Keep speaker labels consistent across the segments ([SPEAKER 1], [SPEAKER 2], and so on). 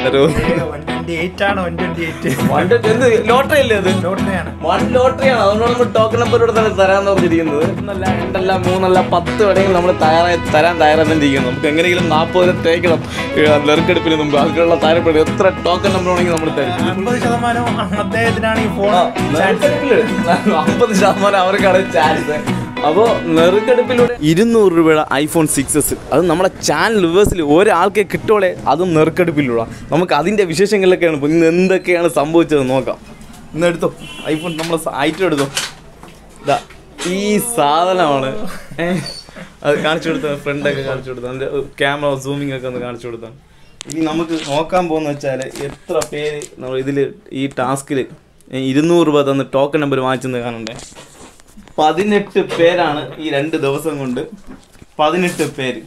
[SPEAKER 1] തരുമോ
[SPEAKER 2] one twenty eight ആണ് one twenty eight
[SPEAKER 1] one എന്ത് ലോട്ടറി അല്ലേ അത്
[SPEAKER 2] ലോട്ടറിയാണ്
[SPEAKER 1] വൺ ലോട്ടറിയാണ് അതുകൊണ്ടാണ് നമ്മൾ ടോക്കൺ നമ്പർ തന്നെ തരാന്ന് പറഞ്ഞിരിക്കുന്നത് ഒന്നല്ല രണ്ടല്ല മൂന്നല്ല പത്ത് വേണമെങ്കിൽ നമ്മൾ തയ്യാറായി തരാൻ തയ്യാറായിരിക്കുന്നത് നമുക്ക് എങ്ങനെയെങ്കിലും നാൽപ്പത് വരെ തേക്കണം നെറുക്കെടുപ്പിന് മുമ്പ് അതിനുള്ള താരപ്പെടും എത്ര ടോക്കൺ നമ്പർ വേണമെങ്കിൽ നമ്മൾ തരും
[SPEAKER 2] അമ്പത് ശതമാനം അദ്ദേഹത്തിനാണ് ഈ ഫോൺ
[SPEAKER 1] നെറുക്കെടുപ്പില് അമ്പത് ശതമാനം അവർക്കാണ് ചാൻസ് അപ്പോൾ നെറുക്കെടുപ്പിലൂടെ ഇരുന്നൂറ് രൂപയുടെ ഐഫോൺ സിക്സ് എസ് അത് നമ്മുടെ ചാനൽ റിവേഴ്സിൽ ഒരാൾക്കെ കിട്ടോളെ അതും നെറുക്കെടുപ്പിലൂടെ നമുക്ക് അതിൻ്റെ വിശേഷങ്ങളിലൊക്കെയാണ് ഇപ്പോൾ ഇന്ന് എന്തൊക്കെയാണ് സംഭവിച്ചത് നോക്കാം ഇന്ന് എടുത്തോ ഐഫോൺ നമ്മൾ ഐറ്റം എടുത്തോ ഇതാ ഈ സാധനമാണ് ഏ, അത് കാണിച്ചു കൊടുത്ത ഫ്രണ്ടൊക്കെ കാണിച്ചു കൊടുത്ത അതിൻ്റെ ക്യാമറ സൂമിംഗ് ഒക്കെ ഒന്ന് കാണിച്ചു കൊടുത്ത ഇനി നമുക്ക് നോക്കാൻ പോകുന്ന വെച്ചാൽ എത്ര പേര് നമ്മൾ ഇതിൽ ഈ ടാസ്കിൽ ഇരുന്നൂറ് രൂപ തന്ന് ടോക്കൺ നമ്പർ വാങ്ങിച്ചെന്ന് കാണണ്ടേ പതിനെട്ട് പേരാണ് ഈ രണ്ട് ദിവസം കൊണ്ട് പതിനെട്ട് പേര്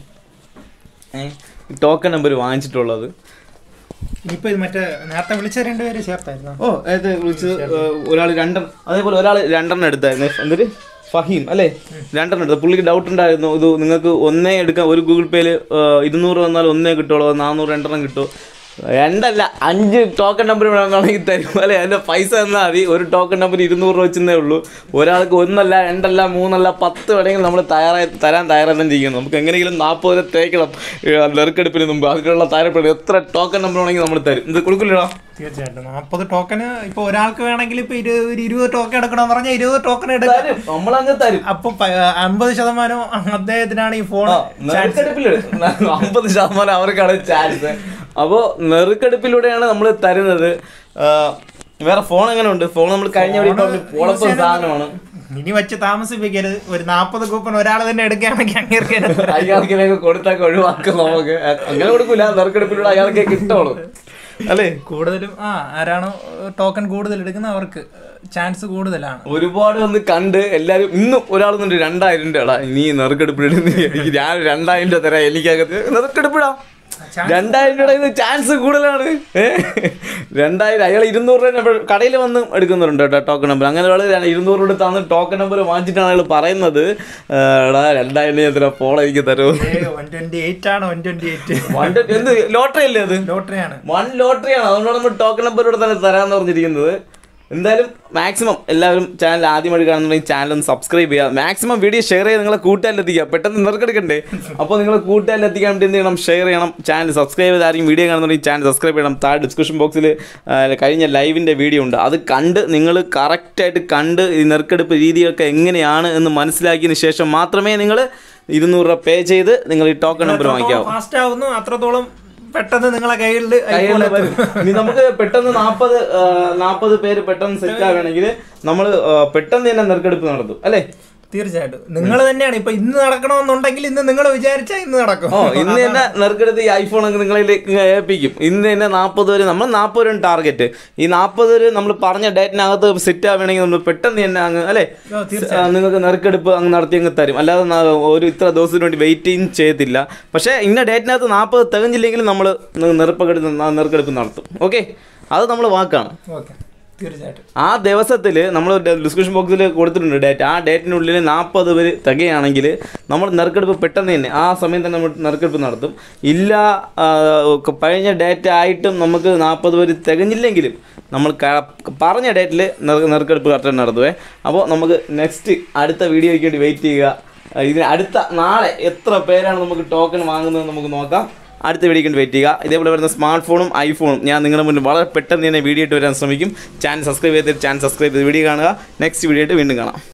[SPEAKER 1] ടോക്കൺ നമ്പർ വാങ്ങിച്ചിട്ടുള്ളത്
[SPEAKER 2] ഇനിയിപ്പോ ഇത് മറ്റേ നേരത്തെ വിളിച്ച രണ്ടുപേര് ചേർത്തായിരുന്നു
[SPEAKER 1] ഓ അത് വിളിച്ച് ഒരാൾ രണ്ടെണ്ണം അതേപോലെ ഒരാൾ രണ്ടെണ്ണം എടുത്തായിരുന്നു എന്നിട്ട് ഫഹീം അല്ലേ രണ്ടെണ്ണം എടുത്തു പുള്ളിക്ക് ഡൗട്ട് ഉണ്ടായിരുന്നു ഇത് നിങ്ങൾക്ക് ഒന്നേ എടുക്കാം ഒരു ഗൂഗിൾ പേയിൽ ഇരുന്നൂറ് വന്നാൽ ഒന്നേ കിട്ടുള്ളൂ നാനൂറ് രണ്ടെണ്ണം കിട്ടുമോ രണ്ടല്ല അഞ്ച് ടോക്കൺ നമ്പർ വേണമെങ്കിൽ തരും അല്ലേ അതിൻ്റെ പൈസ തന്നാൽ മതി ഒരു ടോക്കൺ നമ്പർ ഇരുന്നൂറ് രൂപ വെച്ചെന്നേ ഉള്ളൂ ഒരാൾക്ക് ഒന്നല്ല രണ്ടല്ല മൂന്നല്ല പത്ത് വേണമെങ്കിൽ നമ്മൾ തയ്യാറായി തരാൻ തയ്യാറായിരിക്കുന്നത് നമുക്ക് എങ്ങനെയെങ്കിലും നാൽപ്പത് വരെ തേക്കണം നെറുക്കെടുപ്പിന് മുമ്പ് അതിനുള്ള താരപ്പെടും എത്ര ടോക്കൺ നമ്പർ വേണമെങ്കിൽ നമ്മൾ തരും ഇത് കൊടുക്കില്ലടാ
[SPEAKER 2] തീർച്ചയായിട്ടും നാൽപ്പത് ടോക്കന് ഇപ്പൊ ഒരാൾക്ക് വേണമെങ്കിൽ ഇപ്പൊ ഇരു ഒരു ഇരുപത് ടോക്കൺ എടുക്കണമെന്ന് പറഞ്ഞാൽ ഇരുപത് ടോക്കൺ എടുക്കാം
[SPEAKER 1] തരും നമ്മളങ്ങ് തരും
[SPEAKER 2] അപ്പൊ പ- അമ്പത് ശതമാനം അദ്ദേഹത്തിനാണ് ഈ ഫോൺ
[SPEAKER 1] നെറുക്കെടുപ്പില് അമ്പത് ശതമാനം അവർക്കാണ് ചാൻസ് അപ്പോ നെറുക്കെടുപ്പിലൂടെയാണ് നമ്മൾ തരുന്നത് ആ, വേറെ ഫോൺ എങ്ങനെ ഉണ്ട് ഫോൺ നമ്മൾ കഴിഞ്ഞ വഴി പോളപ്പം സാധനമാണ്
[SPEAKER 2] ഇനി വെച്ച് താമസിപ്പിക്കരുത് ഒരു നാൽപ്പത് കൂപ്പൺ ഒരാൾ തന്നെ എടുക്കുകയാണെങ്കിൽ അങ്ങേർക്ക്
[SPEAKER 1] അയാൾക്കിലേക്ക് കൊടുത്തൊക്കെ ഒഴിവാക്കും നമുക്ക് അങ്ങനെ കൊടുക്കൂല നെറുക്കെടുപ്പിലൂടെ അയാൾക്കേ കിട്ടുള്ളൂ അല്ലേ
[SPEAKER 2] കൂടുതലും ആ ആരാണോ ടോക്കൺ കൂടുതൽ എടുക്കുന്ന അവർക്ക് ചാൻസ് കൂടുതലാണ്
[SPEAKER 1] ഒരുപാട് വന്ന് കണ്ട് എല്ലാരും ഇന്നും ഒരാൾ നിന്നിട്ട് രണ്ടായിരം രൂപ ഇനി നെറുക്കെടുപ്പിലിടുന്ന എനിക്ക് ഞാൻ രണ്ടായിരം രൂപ തരാം എനിക്കകത്ത് നെറുക്കെടുപ്പിടാം രണ്ടായിരം രൂപയുടെ ഇത് ചാൻസ് കൂടുതലാണ് ഏ? രണ്ടായിരം അയാൾ ഇരുന്നൂറ് രൂപ കടയിൽ വന്ന് എടുക്കുന്നുണ്ട് കേട്ടോ ടോക്കൺ നമ്പർ അങ്ങനെ ഒരാൾ ഇരുന്നൂറ് രൂപ തന്ന് ടോക്കൺ നമ്പർ വാങ്ങിച്ചിട്ടാണ് അയാൾ പറയുന്നത് ഏ, എടാ രണ്ടായിരം രൂപ എത്ര ഫോൺ എനിക്ക് തരുമോ
[SPEAKER 2] വൺ ട്വന്റി എയ്റ്റ് ആണ് വൺ ട്വന്റി എയ്റ്റ്
[SPEAKER 1] വൺ എന്ത് ലോട്ടറി അല്ലേ അത്
[SPEAKER 2] ലോട്ടറിയാണ്
[SPEAKER 1] വൺ ലോട്ടറിയാണ് അതുകൊണ്ടാണ് നമ്മൾ ടോക്കൺ നമ്പർ തന്നെ തരാമെന്ന് പറഞ്ഞിരിക്കുന്നത് എന്തായാലും മാക്സിമം എല്ലാവരും ചാനൽ ആദ്യമായിട്ട് കാണുന്നുണ്ടെങ്കിൽ ചാനൽ ഒന്ന് സബ്സ്ക്രൈബ് ചെയ്യുക മാക്സിമം വീഡിയോ ഷെയർ ചെയ്ത് നിങ്ങളെ കൂട്ടുകാരിലെത്തിക്കുക പെട്ടെന്ന് നിറക്കെടുക്കണ്ടേ അപ്പോൾ നിങ്ങൾ കൂട്ടുകാരിലെത്തിക്കാൻ വേണ്ടി എന്ത് ചെയ്യണം ഷെയർ ചെയ്യണം ചാനൽ സബ്സ്ക്രൈബ് ചെയ്ത് ആരെങ്കിലും വീഡിയോ കാണുന്നുണ്ടെങ്കിൽ ചാനൽ സബ്സ്ക്രൈബ് ചെയ്യണം താഴെ ഡിസ്ക്രിപ്ഷൻ ബോക്സിൽ കഴിഞ്ഞ ലൈവിൻ്റെ വീഡിയോ ഉണ്ട് അത് കണ്ട് നിങ്ങൾ കറക്റ്റായിട്ട് കണ്ട് ഈ നെറുക്കെടുപ്പ് രീതിയൊക്കെ എങ്ങനെയാണ് എന്ന് മനസ്സിലാക്കിയതിന് ശേഷം മാത്രമേ നിങ്ങൾ ഇരുന്നൂറ് രൂപ പേ ചെയ്ത് നിങ്ങൾ ഈ ടോക്കൺ നമ്പർ വാങ്ങിക്കാവൂ
[SPEAKER 2] ഫാസ്റ്റ് ആവുന്നു അത്രത്തോളം പെട്ടെന്ന് നിങ്ങളെ കയ്യിൽ
[SPEAKER 1] കയ്യിൽ വരും. ഇനി നമുക്ക് പെട്ടെന്ന് നാൽപ്പത് നാൽപ്പത് പേര് പെട്ടെന്ന് സെറ്റ് ആവുകയാണെങ്കിൽ നമ്മൾ പെട്ടെന്ന് തന്നെ നെറുക്കെടുപ്പ് നടത്തും അല്ലേ
[SPEAKER 2] തീർച്ചയായിട്ടും നിങ്ങൾ തന്നെയാണ് ഇപ്പൊ ഇന്ന് നടക്കണമെന്നുണ്ടെങ്കിൽ ഇന്ന് നിങ്ങൾ വിചാരിച്ചാൽ ഇന്ന് നടക്കും
[SPEAKER 1] ഓ ഇന്ന് തന്നെ നെറുക്കെടുത്ത് ഈ ഐഫോൺ ഒക്കെ നിങ്ങളിലേക്ക് ഏൽപ്പിക്കും ഇന്ന് തന്നെ നാൽപ്പത് വരെ നമ്മൾ നാൽപ്പത് വരെ ടാർഗറ്റ് ഈ നാൽപ്പത് വരെ നമ്മൾ പറഞ്ഞ ഡേറ്റിനകത്ത് സെറ്റ് ആവുകയാണെങ്കിൽ നമ്മൾ പെട്ടെന്ന് തന്നെ അങ്ങ് അല്ലേ
[SPEAKER 2] ഓ,
[SPEAKER 1] ആ, നിങ്ങൾക്ക് നെറുക്കെടുപ്പ് അങ്ങ് നടത്തി അങ്ങ് തരും അല്ലാതെ ന- ഒരു ഇത്ര ദിവസത്തിന് വേണ്ടി വെയിറ്റിംഗ് ചെയ്യത്തില്ല പക്ഷേ ഇന്ന ഡേറ്റിനകത്ത് നാൽപ്പത് തികഞ്ഞില്ലെങ്കിൽ നമ്മൾ നെറുപ്പക്കെടുപ്പ് നെറുക്കെടുപ്പ് നടത്തും ഓക്കെ അത് നമ്മൾ വാക്കാണ്
[SPEAKER 2] ഓക്കെ തീർച്ചയായിട്ടും
[SPEAKER 1] ആ ദിവസത്തിൽ നമ്മൾ ഡിസ്ക്രിപ്ഷൻ ബോക്സിൽ കൊടുത്തിട്ടുണ്ട് ഡേറ്റ് ആ ഡേറ്റിനുള്ളിൽ നാൽപ്പത് പേര് തികയാണെങ്കിൽ നമ്മൾ നെറുക്കെടുപ്പ് പെട്ടെന്ന് തന്നെ ആ സമയം തന്നെ നമ്മൾ നെറുക്കെടുപ്പ് നടത്തും ഇല്ല ആ, ക- കഴിഞ്ഞ ഡേറ്റ് ആയിട്ടും നമുക്ക് നാൽപ്പത് പേര് തികഞ്ഞില്ലെങ്കിലും നമ്മൾ ക- പറഞ്ഞ ഡേറ്റിൽ നെറുക്കെടുപ്പ് കറക്റ്റ് നടത്തുവേ അപ്പോൾ നമുക്ക് നെക്സ്റ്റ് അടുത്ത വീഡിയോയ്ക്ക് വേണ്ടി വെയിറ്റ് ചെയ്യുക ഇതിന് അടുത്ത നാളെ എത്ര പേരാണ് നമുക്ക് ടോക്കൺ വാങ്ങുന്നത് നമുക്ക് നോക്കാം അടുത്ത വീഡിയോക്ക് വേണ്ടി വെയിറ്റ് ചെയ്യുക ഇതേപോലെ വരുന്ന സ്മാർട്ട് ഫോണും ഐഫോണും ഞാൻ നിങ്ങളുടെ മുന്നിൽ വളരെ പെട്ടെന്ന് തന്നെ വീഡിയോ ഇട്ട് വരാൻ ശ്രമിക്കും ചാനൽ സബ്സ്ക്രൈബ് ചെയ്തിട്ട് ചാനൽ സബ്സ്ക്രൈബ് ചെയ്ത് വീഡിയോ കാണുക നെക്സ്റ്റ് വീഡിയോ ആയിട്ട് വീണ്ടും കാണാം